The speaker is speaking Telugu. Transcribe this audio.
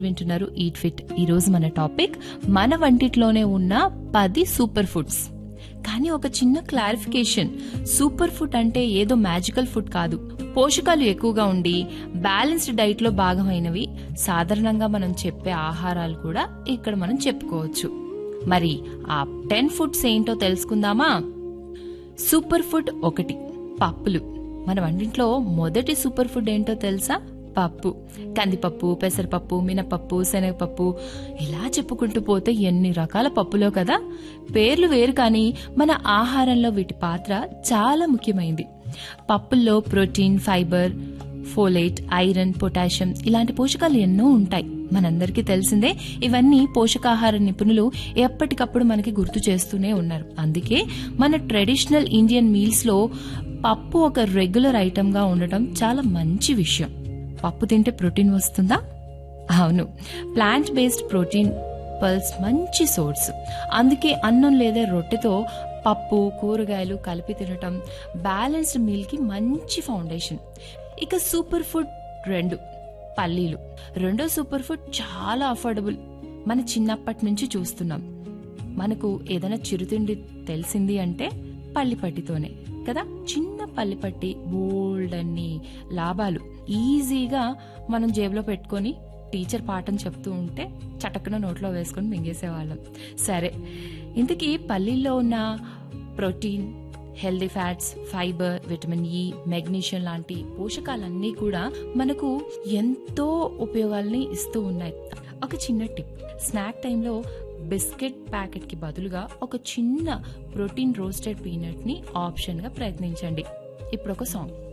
వింటున్నారు ఈట్ ఫిట్ ఈ రోజు మన టాపిక్ మన వంటిట్లోనే ఉన్న పది సూపర్ ఫుడ్స్ కానీ ఒక చిన్న క్లారిఫికేషన్ సూపర్ ఫుడ్ అంటే ఏదో మ్యాజికల్ ఫుడ్ కాదు పోషకాలు ఎక్కువగా ఉండి బ్యాలెన్స్డ్ డైట్ లో భాగమైనవి సాధారణంగా మనం చెప్పే ఆహారాలు కూడా ఇక్కడ మనం చెప్పుకోవచ్చు మరి ఆ టెన్ ఫుడ్స్ ఏంటో తెలుసుకుందామా సూపర్ ఫుడ్ ఒకటి పప్పులు మన వంటింట్లో మొదటి సూపర్ ఫుడ్ ఏంటో తెలుసా పప్పు కందిపప్పు పెసరపప్పు మినపప్పు శనగపప్పు ఇలా చెప్పుకుంటూ పోతే ఎన్ని రకాల పప్పులో కదా పేర్లు వేరు కానీ మన ఆహారంలో వీటి పాత్ర చాలా ముఖ్యమైంది పప్పుల్లో protein fibre folate iron potassium ఇలాంటి పోషకాలు ఎన్నో ఉంటాయి మనందరికీ తెలిసిందే ఇవన్నీ పోషకాహార నిపుణులు ఎప్పటికప్పుడు మనకి గుర్తు చేస్తూనే ఉన్నారు అందుకే మన ట్రెడిషనల్ ఇండియన్ మీల్స్ లో పప్పు ఒక రెగ్యులర్ ఐటమ్ గా ఉండటం చాలా మంచి విషయం పప్పు తింటే ప్రోటీన్ వస్తుందా అవును ప్లాంట్ బేస్డ్ ప్రోటీన్ పల్స్ మంచి సోర్స్ అందుకే అన్నం లేదా రొట్టెతో పప్పు కూరగాయలు కలిపి తినటం బ్యాలెన్స్డ్ మీల్ కి మంచి ఫౌండేషన్ ఇక సూపర్ ఫుడ్ రెండు పల్లీలు రెండో సూపర్ ఫుడ్ చాలా అఫోర్డబుల్ మన చిన్నప్పటి నుంచి చూస్తున్నాం మనకు ఏదైనా చిరుతిండి తెలిసింది అంటే పల్లిపట్టితోనే కదా చిన్న పల్లిపట్టి బోల్డ్ అన్ని లాభాలు ఈజీగా మనం జేబులో పెట్టుకొని టీచర్ పాఠం చెప్తూ ఉంటే చటక్కున నోట్లో వేసుకొని మింగేసేవాళ్ళం సరే ఇంతకీ పల్లీల్లో ఉన్న protein healthy fats fibre vitamin E magnesium లాంటి పోషకాలన్నీ కూడా మనకు ఎంతో ఉపయోగాల్ని ఇస్తూ ఉన్నాయి ఒక చిన్న టిప్ స్నాక్ టైంలో బిస్కెట్ ప్యాకెట్ కి బదులుగా ఒక చిన్న ప్రోటీన్ రోస్టెడ్ పీనట్ ని ఆప్షన్ గా ప్రయత్నించండి ఇప్పుడు ఒక సాంగ్